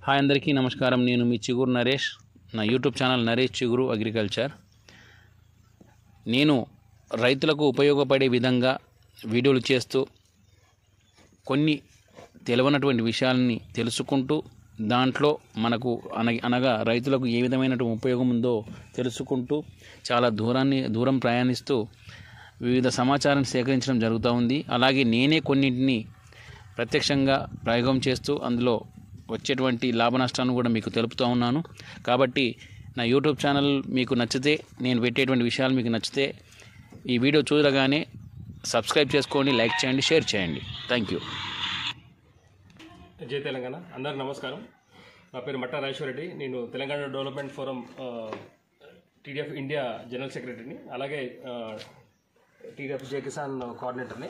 Hi అందరికీ నమస్కారం నేను మీ చిగురు నరేష్ నా యూట్యూబ్ ఛానల్ నరేష్ చిగురు అగ్రికల్చర్ నేను రైతులకు ఉపయోగపడే విధంగా వీడియోలు చేస్తూ కొన్ని తెలియనటువంటి విషయాలని తెలుసుకుంటూ దాంట్లో మనకు అన అనగా రైతులకు ఏ విధమైనటువంటి ఉపయోగం ఉందో తెలుసుకుంటూ చాలా దూరాన్ని దూరం ప్రయాణిస్తూ వివిధ సమాచారాన్ని సేకరించడం జరుగుతూ ఉంది అలాగే నేనే కొన్నింటిని ప్రత్యక్షంగా ప్రయోగం చేస్తూ అందులో వచ్చేటువంటి లాభ నష్టాలను కూడా మీకు తెలుపుతూ ఉన్నాను కాబట్టి నా యూట్యూబ్ ఛానల్ మీకు నచ్చితే నేను పెట్టేటువంటి విషయాలు మీకు నచ్చితే ఈ వీడియో చూడగానే సబ్స్క్రైబ్ చేసుకోండి లైక్ చేయండి షేర్ చేయండి థ్యాంక్ యూ జై తెలంగాణ అందరికి నమస్కారం నా పేరు మట్టా రాజేశ్వర రెడ్డి నేను Telangana development forum TDF India general సెక్రటరీని అలాగే టీడీఎఫ్ జే కిసాన్ కోఆర్డినేటర్ని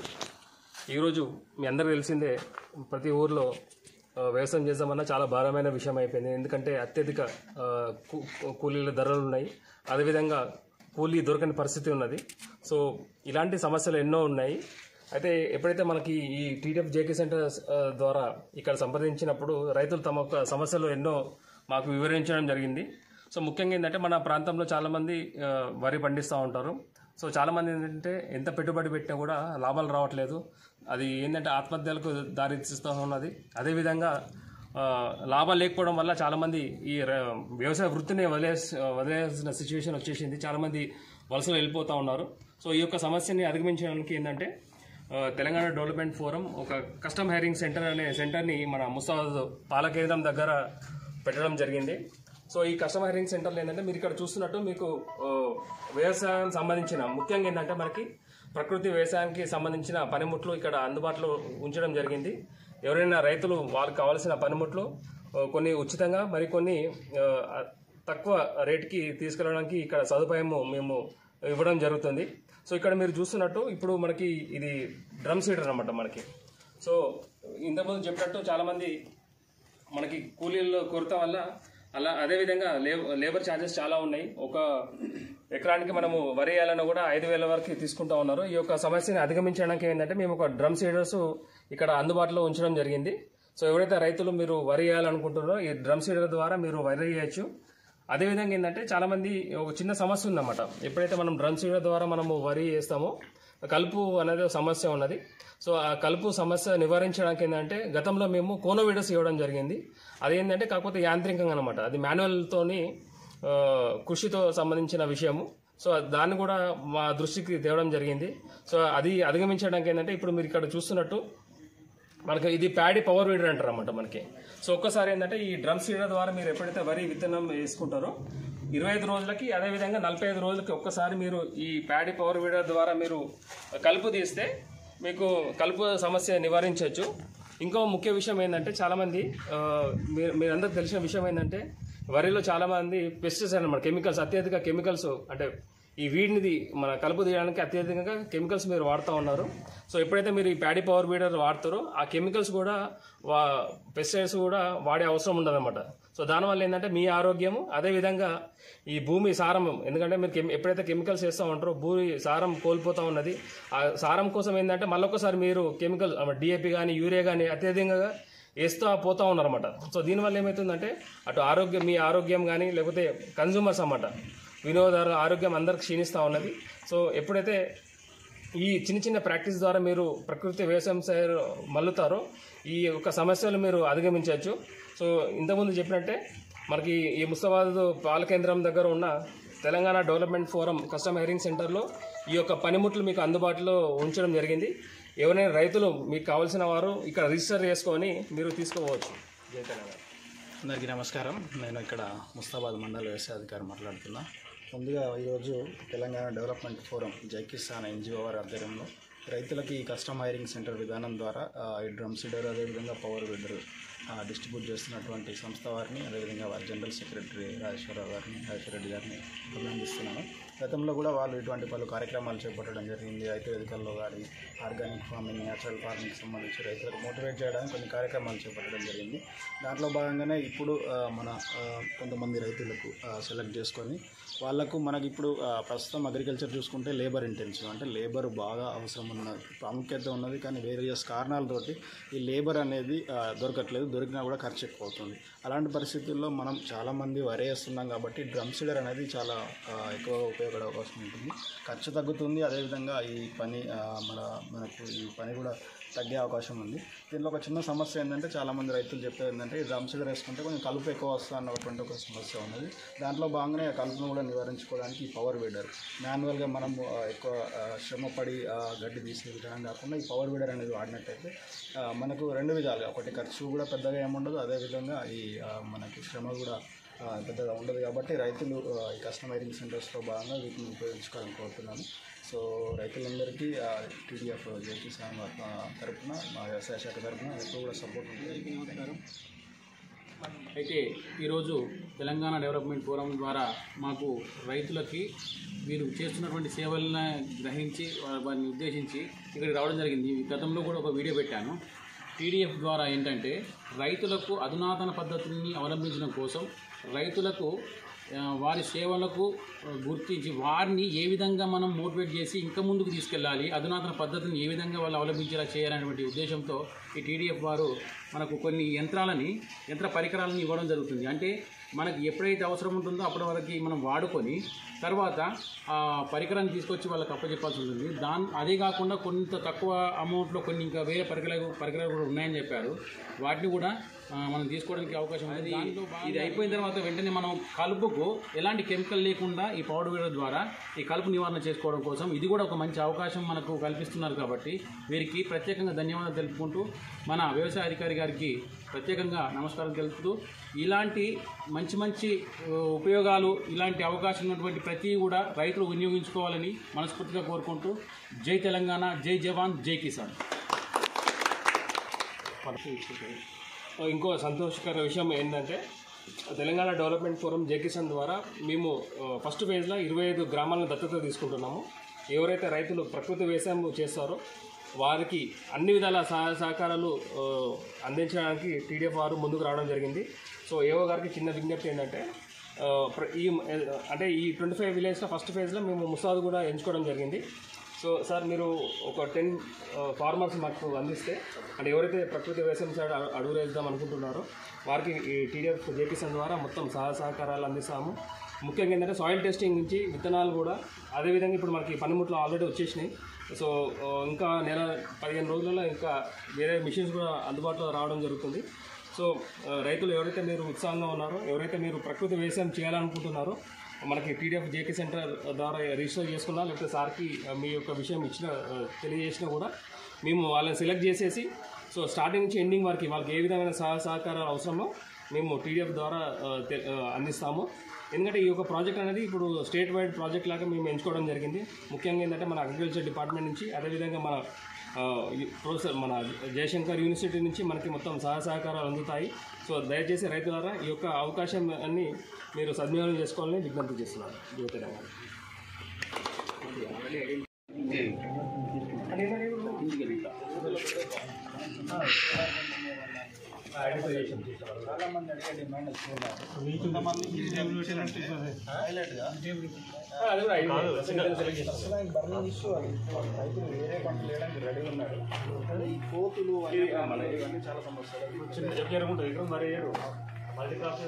ఈరోజు మీ అందరికీ తెలిసిందే ప్రతి ఊర్లో ఆ, వ్యవసాయం చేద్దామన్నా చాలా భారమైన విషయం అయిపోయింది ఎందుకంటే అత్యధిక ఆ, కూ- కూలీల ధరలు ఉన్నాయి అదేవిధంగా కూలీ దొరకని పరిస్థితి ఉన్నది సో ఇలాంటి సమస్యలు ఎన్నో ఉన్నాయి అయితే ఎప్పుడైతే మనకి ఈ టీడీఎఫ్ జేకే సెంటర్ ఆ, ద్వారా ఇక్కడ సంప్రదించినప్పుడు రైతులు తమ యొక్క సమస్యలు ఎన్నో మాకు వివరించడం జరిగింది సో ముఖ్యంగా ఏంటంటే మన ప్రాంతంలో చాలామంది ఆ, వరి పండిస్తూ ఉంటారు సో చాలామంది ఏంటంటే ఎంత పెట్టుబడి పెట్టినా కూడా లాభాలు రావట్లేదు అది ఏంటంటే ఆత్మహత్యలకు దారితీస్తూ ఉన్నది అదేవిధంగా ఆ, లాభాలు లేకపోవడం వల్ల చాలామంది ఈ ర- వ్యవసాయ వృత్తిని వదిలేసి వదిలేసిన సిచ్యువేషన్ వచ్చేసింది చాలామంది వలసలు వెళ్ళిపోతూ ఉన్నారు సో ఈ యొక్క సమస్యని అధిగమించడానికి ఏంటంటే ఆ, తెలంగాణ డెవలప్మెంట్ ఫోరం ఒక కస్టమ్ హైరింగ్ సెంటర్ అనే సెంటర్ని మన ముస్తాబాద్ పాల కేంద్రం దగ్గర పెట్టడం జరిగింది సో ఈ కస్టమ్ హైరింగ్ సెంటర్లో ఏంటంటే మీరు ఇక్కడ చూస్తున్నట్టు మీకు ఆ, వ్యవసాయం సంబంధించిన ముఖ్యంగా ఏంటంటే మనకి ప్రకృతి వ్యవసాయానికి సంబంధించిన పనిముట్లు ఇక్కడ అందుబాటులో ఉంచడం జరిగింది ఎవరైనా రైతులు వాళ్ళకి కావాల్సిన పనిముట్లు ఆ, కొన్ని ఉచితంగా మరికొన్ని ఆ, తక్కువ రేటుకి తీసుకెళ్ళడానికి ఇక్కడ సదుపాయము మేము ఇవ్వడం జరుగుతుంది సో ఇక్కడ మీరు చూస్తున్నట్టు ఇప్పుడు మనకి ఇది డ్రమ్ సీడర్ అనమాట మనకి సో ఇంతకుముందు చెప్పినట్టు చాలామంది మనకి కూలీల కొరత వల్ల అలా అదేవిధంగా లేబ లేబర్ ఛార్జెస్ చాలా ఉన్నాయి ఒక ఎకరానికి మనము వరి వేయాలన్నా కూడా ఐదు వేల వరకు తీసుకుంటా ఉన్నారు ఈ యొక్క సమస్యని అధిగమించడానికి ఏంటంటే మేము ఒక డ్రమ్ సీడర్స్ ఇక్కడ అందుబాటులో ఉంచడం జరిగింది సో ఎవరైతే రైతులు మీరు వరి వేయాలనుకుంటున్నారో ఈ డ్రమ్ సీడర్ ద్వారా మీరు వరి వేయచ్చు అదేవిధంగా ఏంటంటే చాలా మంది ఒక చిన్న సమస్య ఉందన్నమాట ఎప్పుడైతే మనం డ్రమ్ సీడర్ ద్వారా మనము వరి వేస్తామో కలుపు అనేది ఒక సమస్య ఉన్నది సో ఆ కలుపు సమస్య నివారించడానికి ఏంటంటే గతంలో మేము కోనోవీడస్ ఇవ్వడం జరిగింది అదేంటంటే కాకపోతే యాంత్రికంగా అనమాట అది మాన్యువల్తోని ఆ, కృషితో సంబంధించిన విషయము సో దాన్ని కూడా మా దృష్టికి తేవడం జరిగింది సో అది అధిగమించడానికి ఏంటంటే ఇప్పుడు మీరు ఇక్కడ చూస్తున్నట్టు మనకి ఇది ప్యాడీ పవర్ వీడర్ అంటారు అన్నమాట మనకి సో ఒక్కసారి ఏంటంటే ఈ డ్రమ్ సీడర్ ద్వారా మీరు ఎప్పుడైతే వరి విత్తనం వేసుకుంటారో ఇరవై ఐదు రోజులకి అదేవిధంగా నలభై ఐదు రోజులకి ఒక్కసారి మీరు ఈ ప్యాడీ పవర్ వీడర్ ద్వారా మీరు కలుపు తీస్తే మీకు కలుపు సమస్య నివారించవచ్చు ఇంకో ముఖ్య విషయం ఏంటంటే చాలామంది ఆ, మీరు మీరందరికి తెలిసిన విషయం ఏంటంటే వరిలో చాలామంది పెస్టిసైడ్ అనమాట కెమికల్స్ అత్యధిక కెమికల్స్ అంటే ఈ వీడినిది మన కలుపు తీయడానికి అత్యధికంగా కెమికల్స్ మీరు వాడుతూ ఉన్నారు సో ఎప్పుడైతే మీరు ఈ ప్యాడీ పవర్ బీడర్ వాడతారో ఆ కెమికల్స్ కూడా వా పెస్టిసైడ్స్ కూడా వాడే అవసరం ఉండదన్నమాట సో దానివల్ల ఏంటంటే మీ ఆరోగ్యము అదేవిధంగా ఈ భూమి సారం ఎందుకంటే మీరు కెమి- ఎప్పుడైతే కెమికల్స్ వేస్తూ ఉంటారో భూమి సారం కోల్పోతూ ఉన్నది ఆ సారం కోసం ఏంటంటే మళ్ళొకసారి మీరు కెమికల్ డిఏపి కానీ యూరియా కానీ అత్యధికంగా వేస్తూ పోతూ ఉన్నారన్నమాట సో దీనివల్ల ఏమవుతుందంటే అటు ఆరోగ్యం మీ ఆరోగ్యం కానీ లేకపోతే కన్జ్యూమర్స్ అన్నమాట వినోదారు ఆరోగ్యం అందరికి క్షీణిస్తూ ఉన్నది సో ఎప్పుడైతే ఈ చిన్న చిన్న ప్రాక్టీస్ ద్వారా మీరు ప్రకృతి వ్యవసాయం సైడ్ మల్లుతారో ఈ యొక్క సమస్యలు మీరు అధిగమించవచ్చు సో ఇంతకుముందు చెప్పినట్టే మనకి ఈ ముస్తాబాద్ పాల కేంద్రం దగ్గర ఉన్న Telangana development forum custom hiring సెంటర్లో ఈ యొక్క పనిముట్లు మీకు అందుబాటులో ఉంచడం జరిగింది ఎవరైనా రైతులు మీకు కావాల్సిన వారు ఇక్కడ రిజిస్టర్ చేసుకొని మీరు తీసుకోవచ్చు జై తెలంగాణ అందరికీ నమస్కారం నేను ఇక్కడ ముస్తాబాద్ మండల వ్యవసాయ అధికారి మాట్లాడుతున్నా ముందుగా ఈరోజు తెలంగాణ డెవలప్మెంట్ ఫోరం జై కిసాన్ ఎన్జిఓ వారి ఆధ్వర్యంలో రైతులకి ఈ కస్టమ్ హైరింగ్ సెంటర్ విధానం ద్వారా ఆ, ఈ డ్రమ్ సీడర్ అదేవిధంగా పవర్ విడర్ డిస్ట్రిబ్యూట్ చేస్తున్నటువంటి సంస్థ వారిని అదేవిధంగా వారి జనరల్ సెక్రటరీ రాజేశ్వరరావు గారిని రాజేశ్వర రెడ్డి గారిని అభినందిస్తున్నాను గతంలో కూడా వాళ్ళు ఇటువంటి పలు కార్యక్రమాలు చేపట్టడం జరిగింది రైతు వేదికల్లో కానీ ఆర్గానిక్ ఫార్మింగ్ న్యాచురల్ ఫార్మింగ్ సంబంధించి రైతులకు మోటివేట్ చేయడానికి కొన్ని కార్యక్రమాలు చేపట్టడం జరిగింది దాంట్లో భాగంగానే ఇప్పుడు ఆ, మన ఆ, కొంతమంది రైతులకు సెలెక్ట్ చేసుకొని వాళ్ళకు మనకి ఇప్పుడు ఆ, ప్రస్తుతం అగ్రికల్చర్ చూసుకుంటే లేబర్ ఇంటెన్సివ్ అంటే లేబర్ బాగా అవసరం ఉన్నది ప్రాముఖ్యత ఉన్నది కానీ వేరియస్ కారణాలతోటి ఈ లేబర్ అనేది ఆ, దొరకట్లేదు దొరికినా కూడా ఖర్చు ఎక్కువ అవుతుంది అలాంటి పరిస్థితుల్లో మనం చాలామంది వరి వేస్తున్నాం కాబట్టి డ్రమ్ సీడర్ అనేది చాలా ఆ, ఎక్కువగా ఉపయోగపడే అవకాశం ఉంటుంది ఖర్చు తగ్గుతుంది అదేవిధంగా ఈ పని ఆ, మన మనకు ఈ పని కూడా తగ్గే అవకాశం ఉంది దీంట్లో ఒక చిన్న సమస్య ఏంటంటే చాలామంది రైతులు చెప్పేది ఏంటంటే ఈ డ్రమ్ సీడర్ వేసుకుంటే కొంచెం కలుపు ఎక్కువ వస్తుంది అన్నటువంటి ఒక సమస్య ఉన్నది దాంట్లో భాగంగానే ఆ కలుపును కూడా నివారించుకోవడానికి ఈ పవర్ వీడర్ మాన్యువల్గా మనం ఆ, ఎక్కువ ఆ, శ్రమపడి ఆ, గడ్డి తీసే విధానం కాకుండా ఈ పవర్ వీడర్ అనేది వాడినట్టయితే ఆ, మనకు రెండు విధాలుగా ఒకటి ఖర్చు కూడా పెద్దగా ఏముండదు అదేవిధంగా ఈ ఆ, మనకి శ్రమ కూడా ఆ, పెద్దగా ఉండదు కాబట్టి రైతులు ఆ, ఈ కస్టమైజింగ్ సెంటర్స్లో భాగంగా వీటిని ఉపయోగించుకోవాలని కోరుతున్నాను సో రైతులందరికీ టీడీఎఫ్ జే కిసాన్ ఆ, తరపున మా వ్యవసాయ శాఖ తరపున ఎప్పుడు కూడా సపోర్ట్ ఉంటుంది అయితే ఈరోజు తెలంగాణ డెవలప్మెంట్ ఫోరం ద్వారా మాకు రైతులకి వీరు చేస్తున్నటువంటి సేవలను గ్రహించి వా- వారిని ఉద్దేశించి ఇక్కడికి రావడం జరిగింది గతంలో కూడా ఒక వీడియో పెట్టాను టీడీఎఫ్ ద్వారా ఏంటంటే రైతులకు అధునాతన పద్ధతుల్ని అవలంబించడం కోసం రైతులకు ఆ, వారి సేవలకు ఆ, గుర్తించి వారిని ఏ విధంగా మనం మోటివేట్ చేసి ఇంకా ముందుకు తీసుకెళ్ళాలి అధునాతన పద్ధతిని ఏ విధంగా వాళ్ళు అవలంబించేలా చేయాలనేటువంటి ఉద్దేశంతో ఈ టీడీఎఫ్ వారు మనకు కొన్ని యంత్రాలని యంత్ర పరికరాలను ఇవ్వడం జరుగుతుంది అంటే మనకి ఎప్పుడైతే అవసరం ఉంటుందో అప్పటి వరకు మనం వాడుకొని తర్వాత ఆ పరికరాన్ని తీసుకొచ్చి వాళ్ళకి అప్పచెప్పాల్సి ఉంటుంది దాని అదే కాకుండా కొంత తక్కువ అమౌంట్లో కొన్ని ఇంకా వేరే పరికరాలు పరికరాలు కూడా ఉన్నాయని చెప్పారు వాటిని కూడా ఆ, మనం తీసుకోవడానికి అవకాశం ఉంది ఇది అయిపోయిన తర్వాత వెంటనే మనం కలుపుకు ఎలాంటి కెమికల్ లేకుండా ఈ పౌడర్ వీడర్ ద్వారా ఈ కలుపు నివారణ చేసుకోవడం కోసం ఇది కూడా ఒక మంచి అవకాశం మనకు కల్పిస్తున్నారు కాబట్టి వీరికి ప్రత్యేకంగా ధన్యవాదాలు తెలుపుకుంటూ మన వ్యవసాయ అధికారి గారికి ప్రత్యేకంగా నమస్కారం తెలుపుతూ ఇలాంటి మంచి మంచి ఆ, ఉపయోగాలు ఇలాంటి అవకాశం ఉన్నటువంటి ప్రతి కూడా రైతులు వినియోగించుకోవాలని మనస్ఫూర్తిగా కోరుకుంటూ జై తెలంగాణ జై జవాన్ జై కిసాన్ ఇంకో సంతోషకర విషయం ఏంటంటే తెలంగాణ డెవలప్మెంట్ ఫోరం జేకిసాన్ ద్వారా మేము ఆ, ఫస్ట్ ఫేజ్లో ఇరవై ఐదు గ్రామాలను దత్తత తీసుకుంటున్నాము ఎవరైతే రైతులు ప్రకృతి వ్యవసాయం చేస్తారో వారికి అన్ని విధాల సహాయ సహకారాలు ఆ, అందించడానికి టీడీఎఫ్ వారు ముందుకు రావడం జరిగింది సో ఏవో గారికి చిన్న విజ్ఞప్తి ఏంటంటే ఆ, ప్ర- ఈ అంటే ఈ ట్వంటీ ఫైవ్ విలేజ్లో ఫస్ట్ ఫేజ్లో మేము ముసాదు కూడా ఎంచుకోవడం జరిగింది సో సార్ మీరు ఒక టెన్ ఫార్మర్స్ మాకు అందిస్తే అంటే ఎవరైతే ప్రకృతి వ్యవసాయం సైడ్ అడు- అడుగు వేద్దాం అనుకుంటున్నారో వారికి ఈ టీడీఎఫ్ జేపీసన్ ద్వారా మొత్తం సహాయ సహకారాలు అందిస్తాము ముఖ్యంగా ఏంటంటే సాయిల్ టెస్టింగ్ నుంచి విత్తనాలు కూడా అదేవిధంగా ఇప్పుడు మనకి పనిముట్లు ఆల్రెడీ వచ్చేసినాయి సో ఆ, ఇంకా నెల పదిహేను రోజులలో ఇంకా వేరే మిషన్స్ కూడా అందుబాటులో రావడం జరుగుతుంది సో ఆ, రైతులు ఎవరైతే మీరు ఉత్సాహంగా ఉన్నారో ఎవరైతే మీరు ప్రకృతి వ్యవసాయం చేయాలనుకుంటున్నారో మనకి టీడీఎఫ్ జేకే సెంటర్ ద్వారా రిజిస్టర్ చేసుకున్నా లేకపోతే సార్కి ఆ, మీ యొక్క విషయం ఇచ్చిన ఆ, తెలియజేసినా కూడా మేము వాళ్ళని సెలెక్ట్ చేసేసి సో స్టార్టింగ్ నుంచి ఎండింగ్ వరకు వాళ్ళకి ఏ విధమైన సహాయ సహకారాలు అవసరమో మేము టీడీఎఫ్ ద్వారా ఆ, తె- ఆ, అందిస్తాము ఎందుకంటే ఈ యొక్క ప్రాజెక్ట్ అనేది ఇప్పుడు స్టేట్ వైడ్ ప్రాజెక్ట్ లాగా మేము ఎంచుకోవడం జరిగింది ముఖ్యంగా ఏంటంటే మన అగ్రికల్చర్ డిపార్ట్మెంట్ నుంచి అదేవిధంగా మన ఆ, యు- ప్రొఫెసర్ మన జయశంకర్ యూనివర్సిటీ నుంచి మనకి మొత్తం సహాయ సహకారాలు అందుతాయి సో దయచేసి రైతులారా ఈ యొక్క అవకాశం అన్ని మీరు సద్వినియోగం చేసుకోవాలని విజ్ఞప్తి చేస్తున్నాను యువ తెలంగాణ చాలా మంది అడిగే డిమాండ్ ఎక్కువ కొంతమంది హైలైట్గా అది కూడా అయిపోయింది. సెలెక్ట్ చేస్తాం. అసలు ఆయన బర్నింగ్ ఇష్యూ అది రైతులు వేరే పంటలు వేయడానికి రెడీ ఉన్నారు కానీ ఈ కోతులు అన్నీ ఇవన్నీ చాలా సమస్యలు చిన్న చెక్ జరుగుతుంది ఇక్కడ మరి ఏడు మల్టీ క్రాప్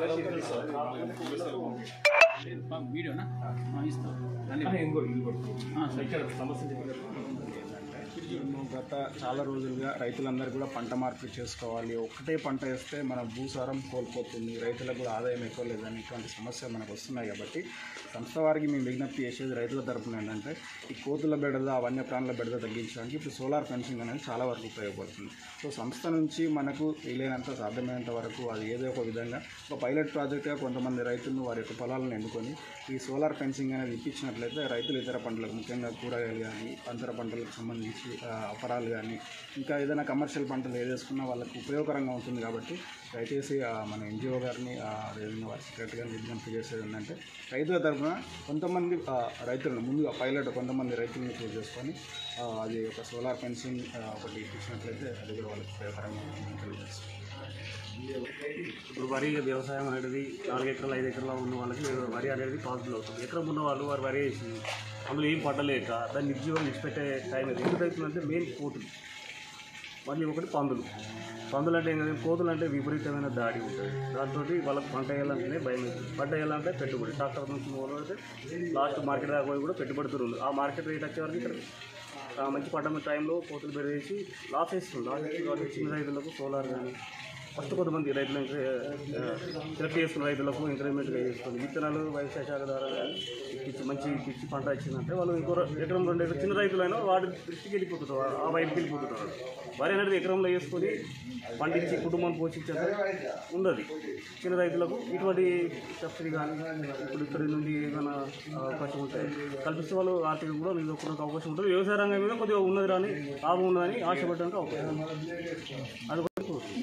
వీడియోనా ఇస్తాం ఇంకోటి ఇంకోటి ఇక్కడ సమస్య చెప్పారు గత చాలా రోజులుగా రైతులందరూ కూడా పంట మార్పిడి చేసుకోవాలి ఒకటే పంట వేస్తే మన భూసారం కోల్పోతుంది రైతులకు కూడా ఆదాయం ఎక్కువ లేదని ఇటువంటి సమస్య మనకు వస్తున్నాయి కాబట్టి సంస్థ వారికి మేము విజ్ఞప్తి చేసేది రైతుల తరపున ఏంటంటే ఈ కోతుల బెడద వన్యప్రాణుల బెడద తగ్గించడానికి ఇప్పుడు సోలార్ ఫెన్సింగ్ అనేది చాలా వరకు ఉపయోగపడుతుంది సో సంస్థ నుంచి మనకు వీలైనంత సాధ్యమైనంత వరకు అది ఏదో ఒక విధంగా ఒక పైలట్ ప్రాజెక్ట్గా కొంతమంది రైతులను వారి యొక్క పొలాలను ఎన్నుకొని ఈ సోలార్ ఫెన్సింగ్ అనేది ఇప్పించినట్లయితే రైతులు ఇతర పంటలకు ముఖ్యంగా కూరగాయలు కానీ అంతర పంటలకు సంబంధించి ఆ, అపరాలు కానీ ఇంకా ఏదైనా కమర్షియల్ పంటలు ఏది వేసుకున్నా వాళ్ళకి ఉపయోగకరంగా ఉంటుంది కాబట్టి దయచేసి ఆ, మన ఎన్జిఓ గారిని ఆ, అదేవిధంగా వారి సెక్రటరీ గారిని విజ్ఞప్తి చేసేది ఏంటంటే రైతుల తరఫున కొంతమంది ఆ, రైతులను ముందుగా పైలట్ కొంతమంది రైతులను చూస్ చేసుకొని ఆ, అది ఒక సోలార్ ఫెన్సింగ్ ఆ, ఒకటి ఇచ్చినట్లయితే అది కూడా వాళ్ళకి ఉపయోగకరంగా ఉంటుందని తెలియజేస్తాం ఇప్పుడు వరి వ్యవసాయం అనేది నాలుగు ఎకరాలు ఐదు ఎకరాలు ఉన్న వాళ్ళకి వరి అనేది పాసిబుల్ అవుతుంది ఎకరం ఉన్న వాళ్ళు వారు వరి వేసి అందులో ఏం పంటలేక దాన్ని నిర్జీవం విడిచిపెట్టే టైం అది ఎందుకు అవుతుందంటే మెయిన్ కోతులు మళ్ళీ ఒకటి పందులు పందులు అంటే ఏంటంటే కోతులు అంటే విపరీతమైన దాడి ఉంటుంది దాంతో వాళ్ళకి పంట వేయాలంటేనే భయం అవుతుంది పంట వేయాలంటే పెట్టుబడి ట్రాక్టర్ నుంచి మొదలు లాస్ట్ మార్కెట్ దాకా పోయి కూడా పెట్టుబడి దొరుకుతుంది ఆ మార్కెట్ రేట్ వచ్చే వరకు ఇక్కడ ఆ మంచి పంట టైంలో కోతులు పెరిగేసి లాస్ వేస్తుంది లాస్ వేస్తుంది కాబట్టి చిన్న రైతులకు సోలార్ కానీ ఫస్ట్ కొంతమంది రైతులు సెలెక్ట్ చేసుకున్న రైతులకు ఇంక్రిమెంట్గా చేసుకుని విత్తనాలు వ్యవసాయ శాఖ ద్వారా కానీ ఇప్పించి మంచి ఇప్పించి పంట వచ్చిందంటే వాళ్ళు ఇంకో ర- ఎకరం రెండు ఎకరం చిన్న రైతులైనా వాటి దృష్టికి వెళ్ళిపోతుంటారు ఆ వైపుకి వెళ్ళిపోతుంటారు వరి అనేది ఎకరంలో వేసుకొని పండించి కుటుంబం పోషించేంత ఉండదు చిన్న రైతులకు ఇటువంటి సబ్సిడీ కానీ ఇప్పుడు ఇక్కడి నుండి ఏమైనా అవకాశం ఉంటే కల్పిస్తే వాళ్ళు ఆర్థిక కూడా నిలదొక్కడానికి అవకాశం ఉంటుంది వ్యవసాయ రంగం మీద కొద్దిగా ఉన్నది రాని లాభం ఉన్నదని ఆశపడడానికి అవకాశం ఉంది. అది కూడా కోరుతున్నాను.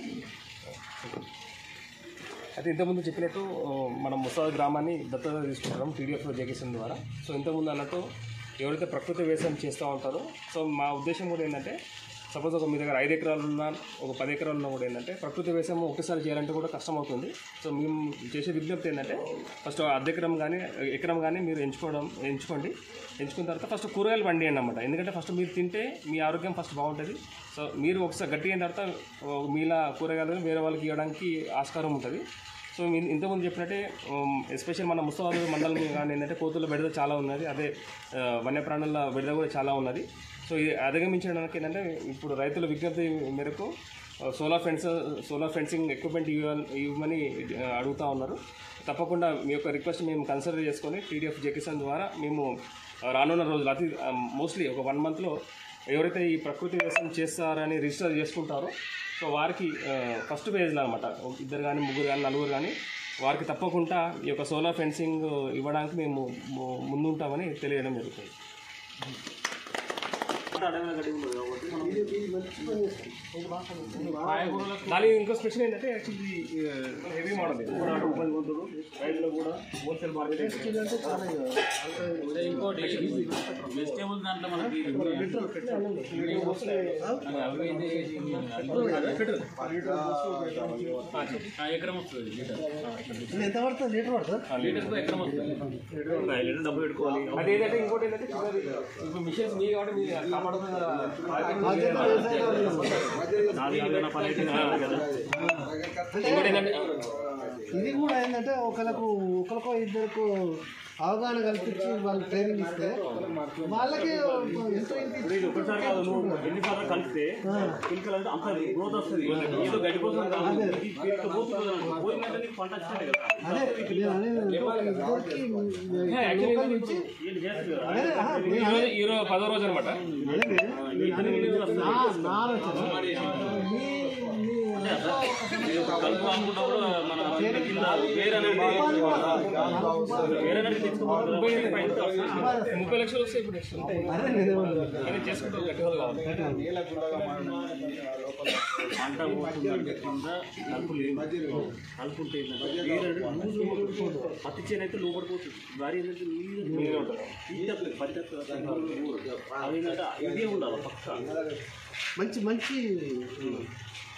అయితే ఇంతకుముందు చెప్పినట్టు ఆ, మనం ముసాద్ గ్రామాన్ని దత్తత తీసుకుంటున్నాం టీడీఎఫ్ జగేషన్ ద్వారా సో ఇంతకుముందు అన్నట్టు ఎవరైతే ప్రకృతి వ్యవసాయం చేస్తూ ఉంటారో సో మా ఉద్దేశం కూడా ఏంటంటే సపోజ్ ఒక మీ దగ్గర ఐదు ఎకరాలు ఉన్నా ఒక పది ఎకరాలు ఉన్నా కూడా ఏంటంటే ప్రకృతి వ్యవసాయం ఒకటిసారి చేయాలంటే కూడా కష్టం అవుతుంది సో మేము చేసే విజ్ఞప్తి ఏంటంటే ఫస్ట్ అర్ధ ఎకరం కానీ ఎకరం కానీ మీరు ఎంచుకోవడం ఎంచుకోండి ఎంచుకున్న తర్వాత ఫస్ట్ కూరగాయలు పండియండి అన్నమాట ఎందుకంటే ఫస్ట్ మీరు తింటే మీ ఆరోగ్యం ఫస్ట్ బాగుంటుంది సో మీరు ఒకసారి గట్టి అయిన తర్వాత ఓ, మీలా కూరగాయలు వేరే వాళ్ళకి ఇవ్వడానికి ఆస్కారం ఉంటుంది సో ఇన్- ఇంతకుముందు చెప్పినట్టే ఎస్పెషల్ మన ముస్తాబాద్ మండలం కానీ ఏంటంటే కోతుల బెడద చాలా ఉన్నది అదే ఆ, వన్యప్రాణుల బెడద కూడా చాలా ఉన్నది సో ఇది అధిగమించడానికి ఏంటంటే ఇప్పుడు రైతుల విజ్ఞప్తి మేరకు solar fence solar fencing equipment ఇవ్వాలి ఇవ్వమని ఆ, అడుగుతా ఉన్నారు తప్పకుండా మీ యొక్క రిక్వెస్ట్ మేము కన్సిడర్ చేసుకొని టీడీఎఫ్ జెకిసన్ ద్వారా మేము ఆ, రానున్న రోజులు అతి మోస్ట్లీ ఒక వన్ మంత్లో ఎవరైతే ఈ ప్రకృతి వ్యవసాయం చేస్తారని రిజిస్టర్ చేసుకుంటారో సో వారికి ఫస్ట్ పేజ్లో అనమాట ఇద్దరు కానీ ముగ్గురు కానీ నలుగురు కానీ వారికి తప్పకుండా ఈ యొక్క సోలార్ ఫెన్సింగ్ ఇవ్వడానికి మేము ము- ముందుంటామని తెలియడం జరుగుతుంది అడవిలో గడ్డి ఉండదు కాబట్టి మనం దాని ఇంకో స్పెషల్ ఏంటంటే యాక్చువల్లీ హెవీ మోడల్ ఇది కూడా అటు ఉపయోగ కొంటారు రైతులు కూడా హోల్సేల్ మార్కెట్ ఇంకోటి వెజిటేబుల్ దాంట్లో మనకి ఆ, ఎకరం వస్తుంది లీటర్కు ఎకరం వస్తుంది లీటర్ డబ్బులు పెట్టుకోవాలి అది ఏంటంటే ఇంకోటి ఏంటంటే చిన్నది ఇప్పుడు మిషన్స్ మీ కాబట్టి మీరు కాపాడుతుంది కదా నాలుగు వందల పని అయితే కాదు కదా ఇంకోటి ఏంటంటే ఇది కూడా ఏంటంటే ఒకరికి ఒకరికో ఇద్దరికి అవగాహన కల్పించి వాళ్ళు ట్రైనింగ్ ఇస్తే వాళ్ళకి ఎంతో ఇంత ఇప్పుడు ఇది ఒకసారి కాదు నువ్వు ఎన్నిసార్లు కలిస్తే పిలకలంటే అంత గ్రోత్ వస్తుంది ఏదో గడ్డి కోసం కాదు. ఇది పిలక పోతుంది అనుకో. పోయిందంటే నీకు పంట వచ్చినట్టే కదా అదే నేను అనేది ఇద్దరికి లోకల్ నుంచి ఏంటి చేస్తుంది కదా అదే ఆహా, నేను ఈరోజు ఈరోజు పదో రోజు అనమాట అదే నా నా ఆలోచన మీ మీ కలుపు అనుకున్నప్పుడు మన కింద వేరే అనేది వేరే అనేది తెచ్చుకోవాలి ముప్పై లక్షలు వస్తే ఇప్పుడు నెక్స్ట్ ఉంటాయి అదే నేనేమన్నా కానీ చేసుకుంటూ గట్టిగా కావాలి పంట పోతుందంటే కింద కలుపు లేదు కలుపు ఉంటే ఏంటంటే వేరే అనేది లూజ్ పడిపోతుంది. పత్తి చేను అయితే లోపడిపోతుంది వరి ఏంటంటే నీరు ఉంటుంది పత్తి అదేంటంటే ఇదే ఉండాలి పక్క మంచి మంచి